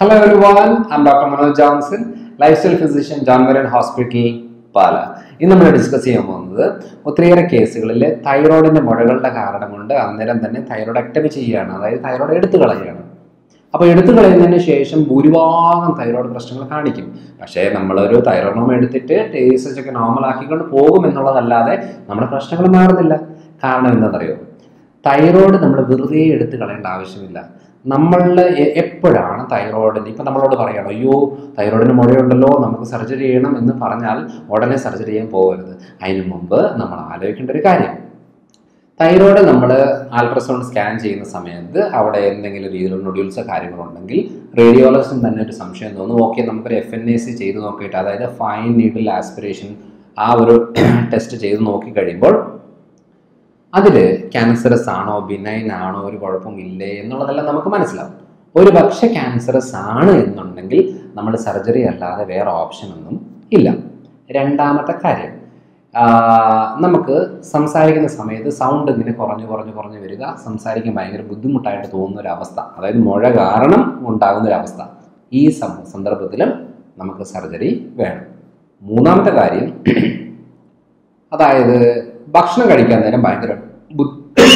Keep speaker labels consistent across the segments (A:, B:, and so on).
A: Hello everyone, I'm Dr. Manoj Johnson, lifestyle physician John Warren Hospital, പാല ഇന്ന് നമ്മൾ discuss ചെയ്യാൻ പോകുന്നത് ഒത്തിരിയേറെ കേസുകളിൽ തൈറോയിഡിന്റെ മുഴകളുടെ കാരണം കൊണ്ട് അന്നേരം തന്നെ തൈറോയ്ഡ് എക്ടമി ചെയ്യുകയാണ് അതായത് തൈറോയ്ഡ് എടുത്തു കളയുകയാണ് അപ്പോൾ എടുത്തു കളയുന്നതിന് ശേഷം ഭൂരിഭാഗം തൈറോയ്ഡ് പ്രശ്നങ്ങൾ കാണിക്കും പക്ഷേ നമ്മളൊരു തൈറോണോം എടുത്തിട്ട് ടേസ്റ്റ് ഒക്കെ നോർമൽ ആക്കിക്കൊണ്ട് പോകും എന്നുള്ളതല്ലാതെ നമ്മുടെ പ്രശ്നങ്ങൾ മാറുന്നില്ല കാരണം എന്താണെന്നറിയോ തൈറോയ്ഡ് നമ്മൾ വെറുതെ എടുത്ത് കളയേണ്ട ആവശ്യമില്ല നമ്മളിൽ എപ്പോഴാണ് തൈറോയിഡിന് ഇപ്പം നമ്മളോട് പറയണം അയ്യോ തൈറോയിഡിന് മുഴയുണ്ടല്ലോ നമുക്ക് സർജറി ചെയ്യണം എന്ന് പറഞ്ഞാൽ ഉടനെ സർജറി ചെയ്യാൻ പോകരുത് അതിന് മുമ്പ് നമ്മൾ ആലോചിക്കേണ്ട ഒരു കാര്യം തൈറോയ്ഡ് നമ്മൾ അൾട്രാസൗണ്ട് സ്കാൻ ചെയ്യുന്ന സമയത്ത് അവിടെ എന്തെങ്കിലും രീതിയിലുള്ള നൊഡ്യൂൾസോ കാര്യങ്ങളുണ്ടെങ്കിൽ റേഡിയോളജിസ്റ്റിന് തന്നെ ഒരു സംശയം തോന്നും ഓക്കെ നമുക്കൊരു എഫ് എൻ എ സി ചെയ്ത് നോക്കിയിട്ട് അതായത് ഫൈൻ നീഡിൽ ആസ്പിറേഷൻ ആ ഒരു ടെസ്റ്റ് ചെയ്ത് നോക്കി കഴിയുമ്പോൾ അതിൽ ക്യാൻസറസ് ആണോ ബിനൈൻ ആണോ ഒരു കുഴപ്പമില്ലേ എന്നുള്ളതെല്ലാം നമുക്ക് മനസ്സിലാവും ഒരു പക്ഷെ ക്യാൻസറസ് ആണ് എന്നുണ്ടെങ്കിൽ നമ്മൾ സർജറി അല്ലാതെ വേറെ ഓപ്ഷൻ ഒന്നും ഇല്ല രണ്ടാമത്തെ കാര്യം ആ, നമുക്ക് സംസാരിക്കുന്ന സമയത്ത് സൗണ്ട് ഇങ്ങനെ കുറഞ്ഞു കുറഞ്ഞു കുറഞ്ഞു വരിക സംസാരിക്കാൻ ഭയങ്കര ബുദ്ധിമുട്ടായിട്ട് തോന്നുന്ന ഒരു അവസ്ഥ അതായത് മുഴ കാരണം ഉണ്ടാകുന്ന ഒരു അവസ്ഥ ഈ സം- സന്ദർഭത്തിലും നമുക്ക് സർജറി വേണം മൂന്നാമത്തെ കാര്യം അതായത് ഭക്ഷണം കഴിക്കാൻ നേരം ഭയങ്കര ബു-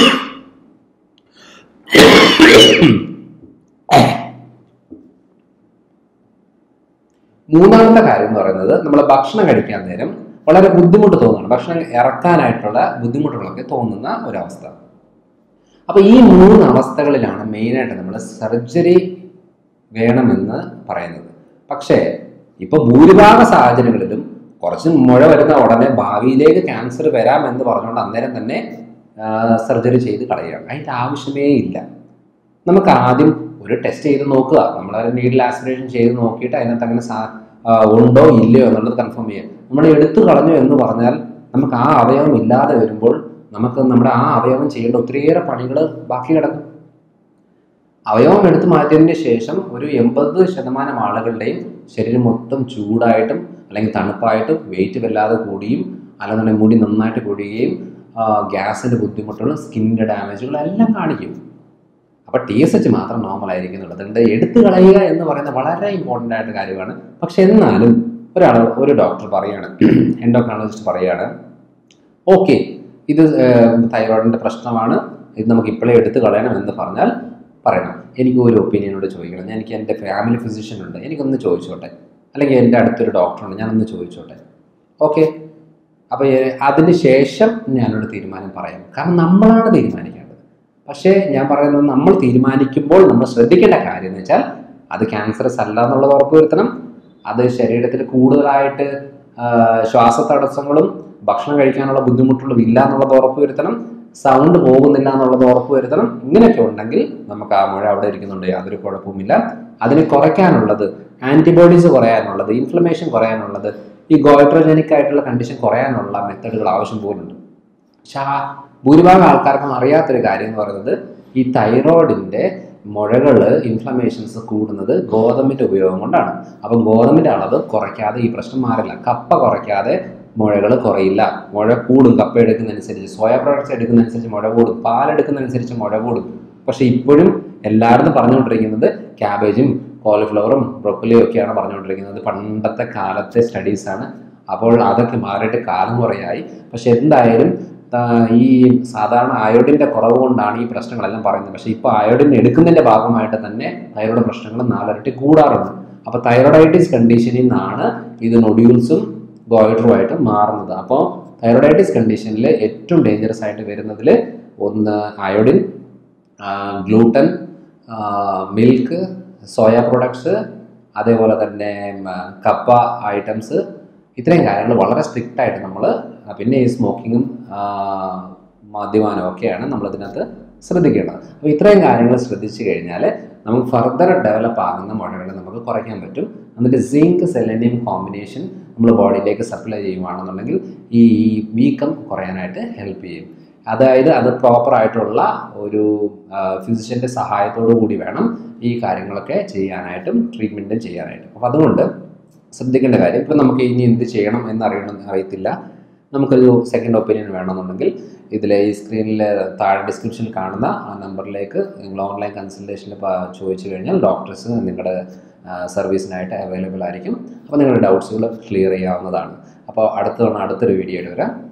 A: മൂന്നാമത്തെ കാര്യം എന്ന് പറയുന്നത് നമ്മൾ ഭക്ഷണം കഴിക്കാൻ നേരം വളരെ ബുദ്ധിമുട്ട് തോന്നുന്നു ഭക്ഷണം ഇറക്കാനായിട്ടുള്ള ബുദ്ധിമുട്ടുകളൊക്കെ തോന്നുന്ന ഒരവസ്ഥ അപ്പൊ ഈ മൂന്ന് അവസ്ഥകളിലാണ് മെയിനായിട്ട് നമ്മൾ സർജറി വേണമെന്ന് പറയുന്നത് പക്ഷേ ഇപ്പൊ ഭൂരിഭാഗ സാഹചര്യങ്ങളിലും കുറച്ച് മുഴ വരുന്ന ഉടനെ ഭാവിയിലേക്ക് ക്യാൻസർ വരാം എന്ന് പറഞ്ഞുകൊണ്ട് അന്നേരം തന്നെ സർജറി ചെയ്ത് കളയുകയാണ് അതിൻ്റെ ആവശ്യമേ ഇല്ല നമുക്ക് ആദ്യം ഒരു ടെസ്റ്റ് ചെയ്ത് നോക്കുക നമ്മൾ നീഡിൽ ആസ്പിറേഷൻ ചെയ്ത് നോക്കിയിട്ട് അതിനകത്ത് അങ്ങനെ സാ- ആ, ഉണ്ടോ ഇല്ലയോ എന്നുള്ളത് കൺഫേം ചെയ്യാം നമ്മൾ എടുത്തു കളഞ്ഞു എന്ന് പറഞ്ഞാൽ നമുക്ക് ആ അവയവം ഇല്ലാതെ വരുമ്പോൾ നമുക്ക് നമ്മുടെ ആ അവയവം ചെയ്യേണ്ട ഒത്തിരിയേറെ പണികൾ ബാക്കി കിടക്കും അവയവം എടുത്തു മാറ്റിയതിന് ശേഷം ഒരു എൺപത് ശതമാനം ആളുകളുടെയും ശരീരം മൊത്തം ചൂടായിട്ടും അല്ലെങ്കിൽ തണുപ്പായിട്ടും വെയിറ്റ് വല്ലാതെ കൂടിയും അല്ലെന്നുണ്ടെങ്കിൽ മുടി നന്നായിട്ട് കൂടിയുകയും ഗ്യാസിൻ്റെ ബുദ്ധിമുട്ടുകളും സ്കിന്നിൻ്റെ ഡാമേജുകളും എല്ലാം കാണിക്കും അപ്പോൾ ടി എസ് എച്ച് മാത്രം നോർമൽ ആയിരിക്കുന്നുള്ളത് അതുകൊണ്ട് എടുത്തു കളയുക എന്ന് പറയുന്നത് വളരെ ഇമ്പോർട്ടൻ്റ് ആയിട്ട് കാര്യമാണ് പക്ഷെ എന്നാലും ഒരാൾ ഒരു ഡോക്ടർ പറയാണ് എൻഡോക്രോളജിസ്റ്റ് പറയാണ് ഓക്കെ ഇത് തൈറോയിഡിൻ്റെ പ്രശ്നമാണ് ഇത് നമുക്ക് ഇപ്പോഴേ എടുത്തു കളയണം എന്ന് പറഞ്ഞാൽ പറയണം എനിക്ക് ഒരു ഒപ്പീനിയനോട് ചോദിക്കണം ഞാൻ എനിക്ക് എൻ്റെ ഫാമിലി ഫിസിഷ്യൻ ഉണ്ട് എനിക്കൊന്ന് ചോദിച്ചോട്ടെ അല്ലെങ്കിൽ എൻ്റെ അടുത്തൊരു ഡോക്ടറുണ്ട് ഞാനൊന്ന് ചോദിച്ചോട്ടെ ഓക്കെ അപ്പോൾ അതിന് ശേഷം ഞാനൊരു തീരുമാനം പറയാം കാരണം നമ്മളാണ് തീരുമാനിക്കേണ്ടത് പക്ഷേ ഞാൻ പറയുന്നത് നമ്മൾ തീരുമാനിക്കുമ്പോൾ നമ്മൾ ശ്രദ്ധിക്കേണ്ട കാര്യം എന്ന് വെച്ചാൽ അത് ക്യാൻസറസ് അല്ല എന്നുള്ളത് ഉറപ്പുവരുത്തണം അത് ശരീരത്തിൽ കൂടുതലായിട്ട് ആ, ശ്വാസതടസ്സങ്ങളും ഭക്ഷണം കഴിക്കാനുള്ള ബുദ്ധിമുട്ടുകളും ഇല്ല എന്നുള്ളത് ഉറപ്പുവരുത്തണം സൗണ്ട് പോകുന്നില്ല എന്നുള്ളത് ഉറപ്പുവരുത്തണം ഇങ്ങനെയൊക്കെ ഉണ്ടെങ്കിൽ നമുക്ക് ആ മുഴ അവിടെ ഇരിക്കുന്നുണ്ട് യാതൊരു കുഴപ്പവുമില്ല അതിനെ കുറയ്ക്കാനുള്ളത് ആന്റിബോഡീസ് കുറയാനുള്ളത് ഇൻഫ്ലമേഷൻ കുറയാനുള്ളത് ഈ ഗോയിട്രോജനിക് ആയിട്ടുള്ള കണ്ടീഷൻ കുറയാനുള്ള മെത്തഡുകൾ ആവശ്യം പോലുണ്ട് പക്ഷെ ആ ഭൂരിഭാഗം ആൾക്കാർക്കും അറിയാത്തൊരു കാര്യം എന്ന് പറയുന്നത് ഈ തൈറോയിഡിന്റെ മുഴകൾ ഇൻഫ്ലമേഷൻസ് കൂടുന്നത് ഗോതമ്പിന്റെ ഉപയോഗം കൊണ്ടാണ് അപ്പം ഗോതമ്പിന്റെ അളവ് കുറയ്ക്കാതെ ഈ പ്രശ്നം മാറില്ല കപ്പ കുറയ്ക്കാതെ മുഴകൾ കുറയില്ല മുഴ കൂടും കപ്പ എടുക്കുന്നതനുസരിച്ച് സോയ പ്രോഡക്ട്സ് എടുക്കുന്നതനുസരിച്ച് മുഴ കൂടും പാലെടുക്കുന്നതനുസരിച്ച് മുഴ കൂടും പക്ഷെ ഇപ്പോഴും എല്ലാവരും പറഞ്ഞുകൊണ്ടിരിക്കുന്നത് ക്യാബേജും കോളിഫ്ലവറും ബ്രൊക്കലിയും ഒക്കെയാണ് പറഞ്ഞുകൊണ്ടിരിക്കുന്നത് പണ്ടത്തെ കാലത്തെ സ്റ്റഡീസാണ് അപ്പോൾ അതൊക്കെ മാറിയിട്ട് കാലം കുറയായി പക്ഷെ എന്തായാലും ആ, ഈ സാധാരണ അയോഡിൻ്റെ കുറവ് കൊണ്ടാണ് ഈ പ്രശ്നങ്ങളെല്ലാം പറയുന്നത് പക്ഷേ ഇപ്പോൾ അയോഡിൻ എടുക്കുന്നതിൻ്റെ ഭാഗമായിട്ട് തന്നെ തൈറോയ്ഡ് പ്രശ്നങ്ങൾ നാലരട്ടി കൂടാറുണ്ട് അപ്പോൾ തൈറോയിഡൈറ്റിസ് കണ്ടീഷനിൽ നിന്നാണ് ഇത് നൊഡ്യൂൾസും ഗോയിഡറുമായിട്ട് മാറുന്നത് അപ്പോൾ തൈറോയിഡൈറ്റിസ് കണ്ടീഷനിൽ ഏറ്റവും ഡേഞ്ചറസ് ആയിട്ട് വരുന്നതിൽ ഒന്ന് iodine gluten milk soya products അതേപോലെ തന്നെ ഉം, കപ്പ ഐറ്റംസ് ഇത്രയും കാര്യങ്ങൾ വളരെ സ്ട്രിക്റ്റ് ആയിട്ട് നമ്മൾ പിന്നെ ഈ സ്മോക്കിങ്ങും മദ്യപാനവും ഒക്കെയാണ് നമ്മളിതിനകത്ത് ശ്രദ്ധിക്കേണ്ടത് അപ്പോൾ ഇത്രയും കാര്യങ്ങൾ ശ്രദ്ധിച്ചു കഴിഞ്ഞാൽ നമുക്ക് ഫർദർ ഡെവലപ്പ് ആകുന്ന മുഴകൾ നമുക്ക് കുറയ്ക്കാൻ പറ്റും എന്നിട്ട് സിങ്ക് സെലനിയം കോമ്പിനേഷൻ നമ്മൾ ബോഡിയിലേക്ക് സപ്ലൈ ചെയ്യുകയാണെന്നുണ്ടെങ്കിൽ ഈ വീക്കം കുറയാനായിട്ട് ഹെൽപ്പ് ചെയ്യും അതായത് അത് പ്രോപ്പറായിട്ടുള്ള ഒരു ഫിസിഷ്യൻ്റെ സഹായത്തോടു കൂടി വേണം ഈ കാര്യങ്ങളൊക്കെ ചെയ്യാനായിട്ടും ട്രീറ്റ്മെൻറ്റും ചെയ്യാനായിട്ടും അപ്പോൾ അതുകൊണ്ട് ശ്രദ്ധിക്കേണ്ട കാര്യം ഇപ്പം നമുക്ക് ഇനി എന്ത് ചെയ്യണം എന്നറിയണം അറിയത്തില്ല നമുക്കൊരു സെക്കൻഡ് ഒപ്പീനിയൻ വേണമെന്നുണ്ടെങ്കിൽ ഇതിൽ ഈ സ്ക്രീനിൽ താഴെ ഡിസ്ക്രിപ്ഷനിൽ കാണുന്ന ആ നമ്പറിലേക്ക് നിങ്ങൾ ഓൺലൈൻ കൺസൾട്ടേഷനിൽ ചോദിച്ചു കഴിഞ്ഞാൽ ഡോക്ടേഴ്സ് നിങ്ങളുടെ സർവീസിനായിട്ട് അവൈലബിൾ ആയിരിക്കും അപ്പോൾ നിങ്ങളുടെ ഡൗട്ട്സുകൾ ക്ലിയർ ചെയ്യാവുന്നതാണ് അപ്പോൾ അടുത്ത തവണ അടുത്തൊരു വീഡിയോയിൽ വരാം